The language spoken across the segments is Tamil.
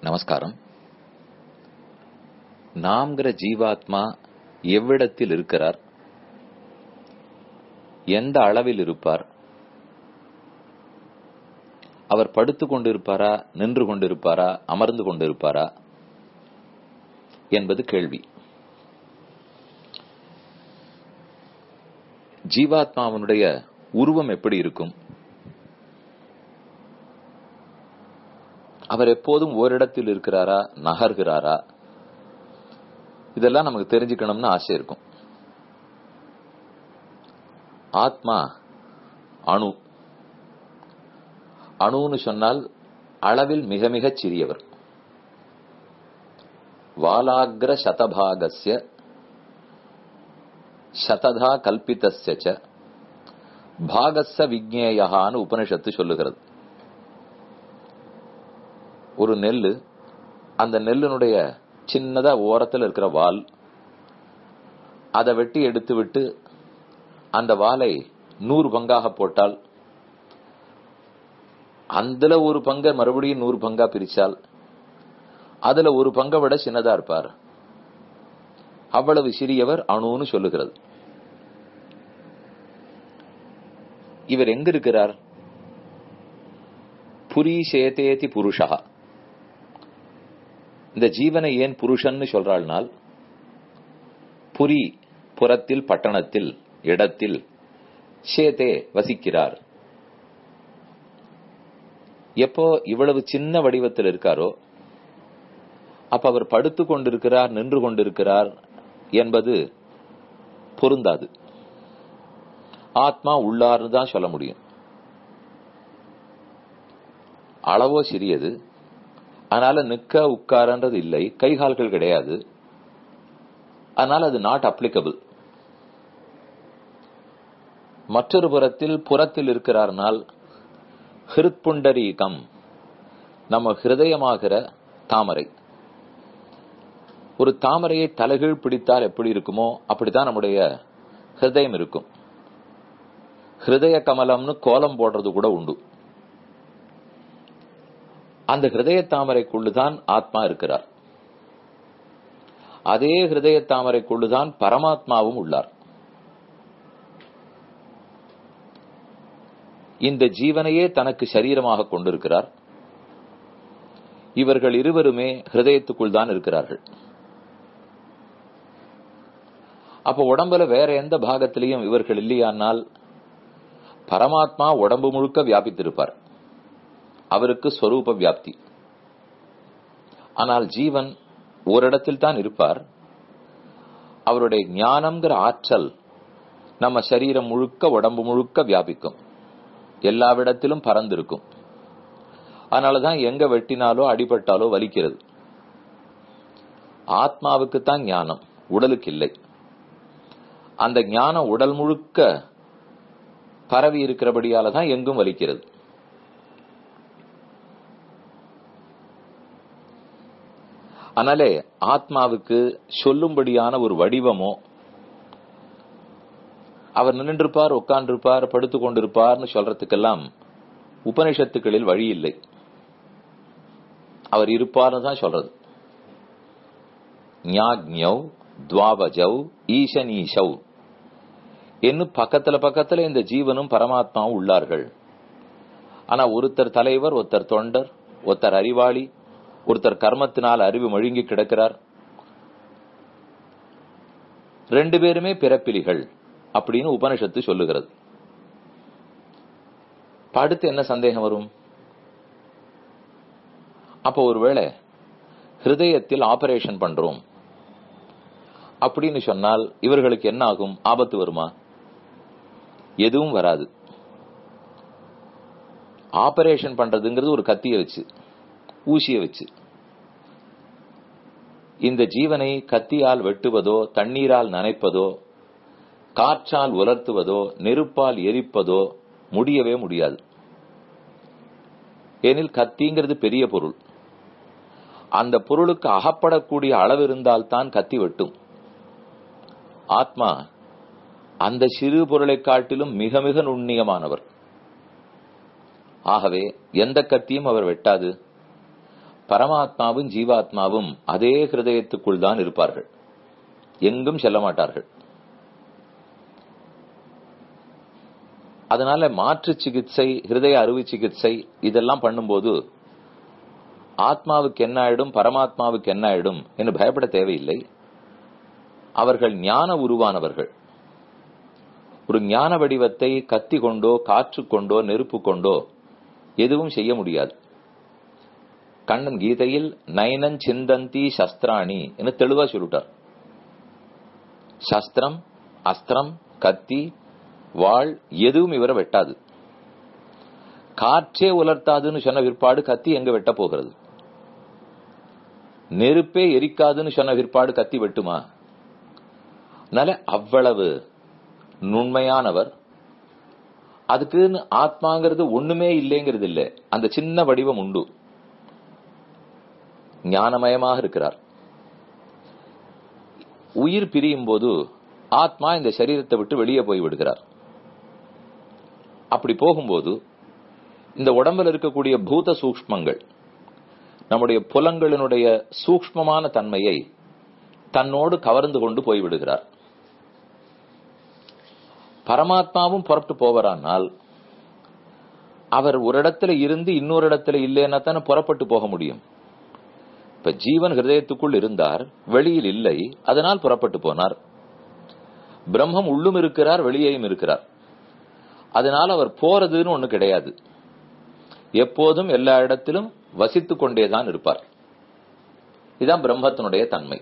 நமஸ்காரம் நாம்ங்கிற ஜீவாத்மா எவ்விடத்தில் இருக்கிறார் எந்த அளவில் இருப்பார் அவர் படுத்து கொண்டிருப்பாரா நின்று கொண்டிருப்பாரா அமர்ந்து கொண்டிருப்பாரா என்பது கேள்வி ஜீவாத்மாவனுடைய உருவம் எப்படி இருக்கும் அவர் எப்போதும் ஓரிடத்தில் இருக்கிறாரா நகர்கிறாரா இதெல்லாம் நமக்கு தெரிஞ்சுக்கணும்னு ஆசை இருக்கும் ஆத்மா அணு அணுன்னு சொன்னால் அளவில் மிக மிகச் சிறியவர் வாலாகிர சதபாகஸ்ய சததா கல்பித்தஸ்ய பாகஸ்ஸ விக்னேயான்னு உபனிஷத்து சொல்லுகிறது ஒரு நெல்லு அந்த நெல்லினுடைய சின்னதா ஓரத்தில் இருக்கிற வால் அதை வெட்டி எடுத்து விட்டு அந்த வாலை நூறு பங்காக போட்டால் அதுல ஒரு பங்கை மறுபடியும் நூறு பங்கா பிரிச்சால் அதுல ஒரு பங்கை விட சின்னதா இருப்பார் அவ்வளவு சிறியவர் அணுன்னு சொல்லுகிறது இவர் எங்க இருக்கிறார் புரி சேதேதி புருஷா இந்த ஜீவனை ஏன் புருஷன்னு சொல்றாள்னால் புரி புறத்தில் பட்டணத்தில் இடத்தில் சேதே வசிக்கிறார் எப்போ இவ்வளவு சின்ன வடிவத்தில் இருக்காரோ அப்ப அவர் படுத்து கொண்டிருக்கிறார் நின்று கொண்டிருக்கிறார் என்பது பொருந்தாது ஆத்மா உள்ளார்னு தான் சொல்ல முடியும் அளவோ சிறியது அதனால நிக்க உட்காரன்றது இல்லை கைகால்கள் கிடையாது அதனால அது நாட் அப்ளிகபிள் மற்றொரு புறத்தில் புறத்தில் இருக்கிறார்னால் ஹிருத்புண்டரீகம் நம்ம ஹிருதயமாகிற தாமரை ஒரு தாமரையை தலைகீழ் பிடித்தால் எப்படி இருக்குமோ அப்படித்தான் நம்முடைய ஹிருதயம் இருக்கும் ஹிருதய கமலம்னு கோலம் போடுறது கூட உண்டு அந்த ஹிருதய தாமரைக்குள்ளுதான் ஆத்மா இருக்கிறார் அதே ஹிருதய தாமரைக்குள்ளுதான் பரமாத்மாவும் உள்ளார் இந்த ஜீவனையே தனக்கு சரீரமாக கொண்டிருக்கிறார் இவர்கள் இருவருமே ஹிருதயத்துக்குள் தான் இருக்கிறார்கள் அப்ப உடம்புல வேற எந்த பாகத்திலையும் இவர்கள் இல்லையானால் பரமாத்மா உடம்பு முழுக்க வியாபித்திருப்பார் அவருக்கு ஸ்வரூப வியாப்தி ஆனால் ஜீவன் ஓரிடத்தில் தான் இருப்பார் அவருடைய ஞானம்ங்கிற ஆற்றல் நம்ம சரீரம் முழுக்க உடம்பு முழுக்க வியாபிக்கும் எல்லாவிடத்திலும் பறந்திருக்கும் அதனாலதான் எங்க வெட்டினாலோ அடிபட்டாலோ வலிக்கிறது ஆத்மாவுக்கு தான் ஞானம் உடலுக்கு இல்லை அந்த ஞானம் உடல் முழுக்க பரவி இருக்கிறபடியால தான் எங்கும் வலிக்கிறது அதனாலே ஆத்மாவுக்கு சொல்லும்படியான ஒரு வடிவமோ அவர் நின்றிருப்பார் உட்கார்ந்திருப்பார் படுத்து கொண்டிருப்பார்னு சொல்றதுக்கெல்லாம் உபனிஷத்துக்களில் வழி இல்லை அவர் இருப்பார்னு தான் சொல்றது ஞாக்ஞவ் துவாபஜவ் ஈசனீஷவ் என்று பக்கத்துல பக்கத்துல இந்த ஜீவனும் பரமாத்மாவும் உள்ளார்கள் ஆனா ஒருத்தர் தலைவர் ஒருத்தர் தொண்டர் ஒருத்தர் அறிவாளி ஒருத்தர் கர்மத்தினால் அறிவு மழுங்கி கிடக்கிறார் ரெண்டு பேருமே பிறப்பிலிகள் அப்படின்னு உபனிஷத்து சொல்லுகிறது அடுத்து என்ன சந்தேகம் வரும் அப்போ ஒருவேளை ஹிருதயத்தில் ஆபரேஷன் பண்றோம் அப்படின்னு சொன்னால் இவர்களுக்கு என்ன ஆகும் ஆபத்து வருமா எதுவும் வராது ஆபரேஷன் பண்றதுங்கிறது ஒரு கத்திய வச்சு ஊசிய வச்சு இந்த ஜீவனை கத்தியால் வெட்டுவதோ தண்ணீரால் நனைப்பதோ காற்றால் உலர்த்துவதோ நெருப்பால் எரிப்பதோ முடியவே முடியாது ஏனில் கத்திங்கிறது பெரிய பொருள் அந்த பொருளுக்கு அகப்படக்கூடிய அளவு இருந்தால்தான் கத்தி வெட்டும் ஆத்மா அந்த சிறு பொருளை காட்டிலும் மிக மிக நுண்ணியமானவர் ஆகவே எந்த கத்தியும் அவர் வெட்டாது பரமாத்மாவும் ஜீவாத்மாவும் அதே ஹிருதயத்துக்குள் தான் இருப்பார்கள் எங்கும் செல்ல மாட்டார்கள் அதனால மாற்று சிகிச்சை ஹிருதய அறுவை சிகிச்சை இதெல்லாம் பண்ணும்போது ஆத்மாவுக்கு என்ன ஆயிடும் பரமாத்மாவுக்கு என்ன ஆயிடும் என்று பயப்பட தேவையில்லை அவர்கள் ஞான உருவானவர்கள் ஒரு ஞான வடிவத்தை கத்தி கொண்டோ காற்று கொண்டோ நெருப்பு கொண்டோ எதுவும் செய்ய முடியாது கண்ணன் கீதையில் நயனன் சிந்தந்தி சஸ்திராணி என்று தெளிவா சொல்லிட்டார் சஸ்திரம் அஸ்திரம் கத்தி வாழ் எதுவும் இவரை வெட்டாது காற்றே உலர்த்தாதுன்னு சொன்ன பிற்பாடு கத்தி எங்க வெட்ட போகிறது நெருப்பே எரிக்காதுன்னு சொன்ன பிற்பாடு கத்தி வெட்டுமா அதனால அவ்வளவு நுண்மையானவர் அதுக்குன்னு ஆத்மாங்கிறது ஒண்ணுமே இல்லைங்கிறது இல்ல அந்த சின்ன வடிவம் உண்டு ஞானமயமாக இருக்கிறார் உயிர் பிரியும் போது ஆத்மா இந்த சரீரத்தை விட்டு வெளியே போய் விடுகிறார் அப்படி போகும்போது இந்த உடம்புல இருக்கக்கூடிய பூத சூக்ஷ்மங்கள் நம்முடைய புலங்களினுடைய சூக்ஷ்மமான தன்மையை தன்னோடு கவர்ந்து கொண்டு போய்விடுகிறார் பரமாத்மாவும் புறப்பட்டு போவரானால் அவர் ஒரு இடத்துல இருந்து இன்னொரு இடத்துல இல்லைன்னா தானே புறப்பட்டு போக முடியும் இப்ப ஜீவன் ஹிருதயத்துக்குள் இருந்தார் வெளியில் இல்லை அதனால் புறப்பட்டு போனார் பிரம்மம் உள்ளும் இருக்கிறார் வெளியேயும் இருக்கிறார் அதனால் அவர் போறதுன்னு ஒண்ணு கிடையாது எப்போதும் எல்லா இடத்திலும் வசித்துக் கொண்டேதான் இருப்பார் இதுதான் பிரம்மத்தினுடைய தன்மை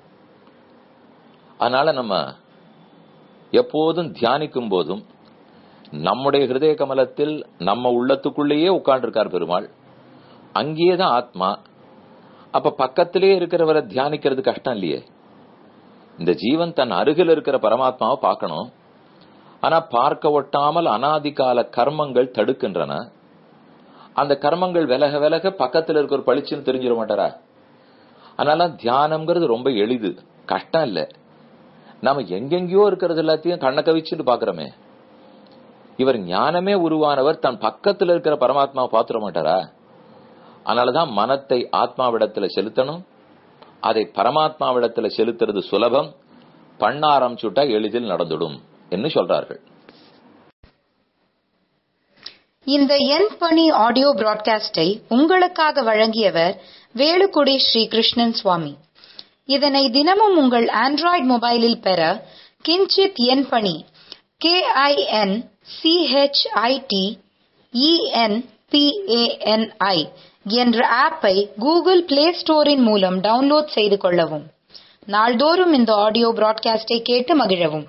அதனால நம்ம எப்போதும் தியானிக்கும் போதும் நம்முடைய ஹிருதய கமலத்தில் நம்ம உள்ளத்துக்குள்ளேயே உட்கார்ந்துருக்கார் பெருமாள் அங்கேயே தான் ஆத்மா அப்ப பக்கத்திலே இருக்கிறவரை தியானிக்கிறது கஷ்டம் இல்லையே இந்த ஜீவன் தன் அருகில் இருக்கிற பரமாத்மாவை பார்க்கணும் ஆனா பார்க்க ஒட்டாமல் அனாதிகால கர்மங்கள் தடுக்கின்றன அந்த கர்மங்கள் விலக விலக பக்கத்துல இருக்கிற பளிச்சுன்னு தெரிஞ்சிட மாட்டாரா அதனால தியானம்ங்கிறது ரொம்ப எளிது கஷ்டம் இல்ல நாம எங்கெங்கயோ இருக்கிறது எல்லாத்தையும் கண்ண கவிச்சுட்டு பாக்குறோமே இவர் ஞானமே உருவானவர் தன் பக்கத்துல இருக்கிற பரமாத்மாவை பாத்துட மாட்டாரா அதனாலதான் மனத்தை ஆத்மாவிடத்துல செலுத்தணும் அதை பரமாத்மாவிடத்துல செலுத்துறது சுலபம் பண்ண ஆரம்பிச்சுட்டா எளிதில் நடந்துடும் என்று சொல்றார்கள் இந்த என் பணி ஆடியோ பிராட்காஸ்டை உங்களுக்காக வழங்கியவர் வேலுக்குடி ஸ்ரீ கிருஷ்ணன் சுவாமி இதனை தினமும் உங்கள் ஆண்ட்ராய்டு மொபைலில் பெற கிஞ்சித் என் பணி கே ஐ என் சிஹெச்ஐடி இஎன்பிஏஎன்ஐ என்ற ஆப்பை கூகுள் பிளே ஸ்டோரின் மூலம் டவுன்லோட் செய்து கொள்ளவும் நாள்தோறும் இந்த ஆடியோ பிராட்காஸ்டை கேட்டு மகிழவும்